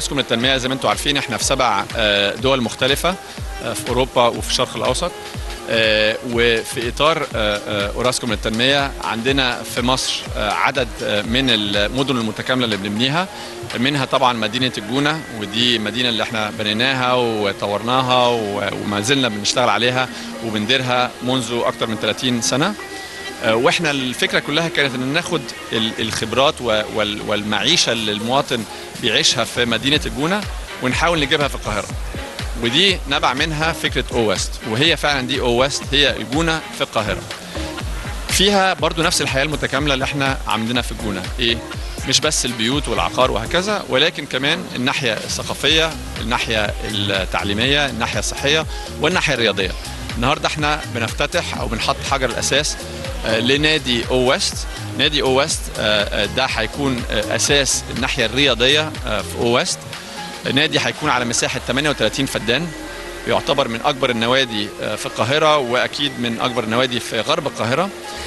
اوراسكوم للتنميه زي ما انتم عارفين احنا في سبع آه، دول مختلفه آه، في اوروبا وفي الشرق الاوسط آه، وفي اطار آه، آه، اوراسكوم للتنميه عندنا في مصر آه، عدد آه، من المدن المتكامله اللي بنبنيها منها طبعا مدينه الجونه ودي مدينه اللي احنا بنيناها وطورناها و- وما زلنا بنشتغل عليها وبنديرها منذ اكثر من 30 سنه آه، واحنا الفكره كلها كانت ان ناخد ال- الخبرات و- وال- والمعيشه اللي المواطن بيعيشها في مدينه الجونه ونحاول نجيبها في القاهره ودي نبع منها فكره او ويست وهي فعلا دي او ويست هي الجونه في القاهره فيها برضو نفس الحياه المتكامله اللي احنا عاملينها في الجونه ايه مش بس البيوت والعقار وهكذا ولكن كمان الناحيه الثقافيه الناحيه التعليميه الناحيه الصحيه والناحيه الرياضيه النهارده احنا بنفتتح او بنحط حجر الاساس آه، لنادي او ويست نادي او ويست آه، آه، ده هيكون آه، اساس الناحيه الرياضيه آه، في او ويست نادي هيكون على مساحه 38 فدان يعتبر من اكبر النوادي آه، في القاهره واكيد من اكبر النوادي في غرب القاهره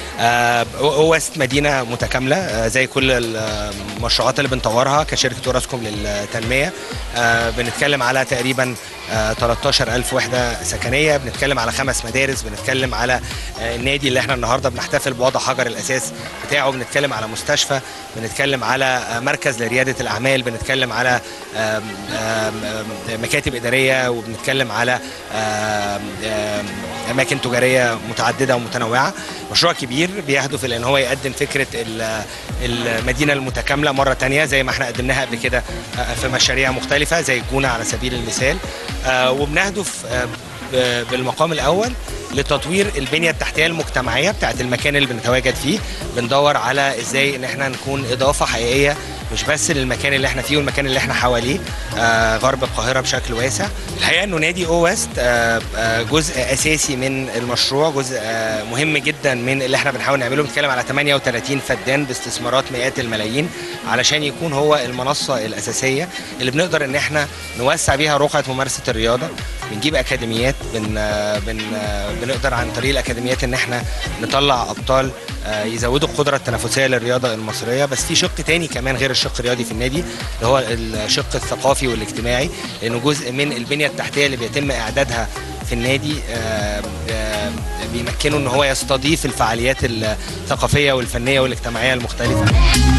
آه، اوست مدينه متكامله آه، زي كل المشروعات اللي بنطورها كشركه اوراسكوم للتنميه آه، بنتكلم على تقريبا آه، 13000 وحده سكنيه بنتكلم على خمس مدارس بنتكلم على آه، النادي اللي احنا النهارده بنحتفل بوضع حجر الاساس بتاعه بنتكلم على مستشفى بنتكلم على آه، مركز لرياده الاعمال بنتكلم على آم، آم، آم، مكاتب اداريه وبنتكلم على آم، آم، اماكن تجاريه متعدده ومتنوعه مشروع كبير بيهدف الى ان هو يقدم فكره ال- المدينه المتكامله مره تانية زي ما احنا قدمناها قبل كده آه، في مشاريع مختلفه زي الجونه على سبيل المثال آه، وبنهدف آه، ب- بالمقام الاول لتطوير البنيه التحتيه المجتمعيه بتاعت المكان اللي بنتواجد فيه بندور على ازاي ان احنا نكون اضافه حقيقيه مش بس للمكان اللي احنا فيه والمكان اللي احنا حواليه آه غرب القاهره بشكل واسع الحقيقه انه نادي او ويست آه آه جزء اساسي من المشروع جزء آه مهم جدا من اللي احنا بنحاول نعمله بنتكلم على 38 فدان باستثمارات مئات الملايين علشان يكون هو المنصه الاساسيه اللي بنقدر ان احنا نوسع بيها رقعه ممارسه الرياضه بنجيب اكاديميات بن آه بن آه بنقدر عن طريق الاكاديميات ان احنا نطلع ابطال آه، يزودوا القدره التنافسيه للرياضه المصريه بس في شق تاني كمان غير الشق الرياضي في النادي اللي هو الشق الثقافي والاجتماعي لانه جزء من البنيه التحتيه اللي بيتم اعدادها في النادي آه، آه، بيمكنه ان هو يستضيف الفعاليات الثقافيه والفنيه والاجتماعيه المختلفه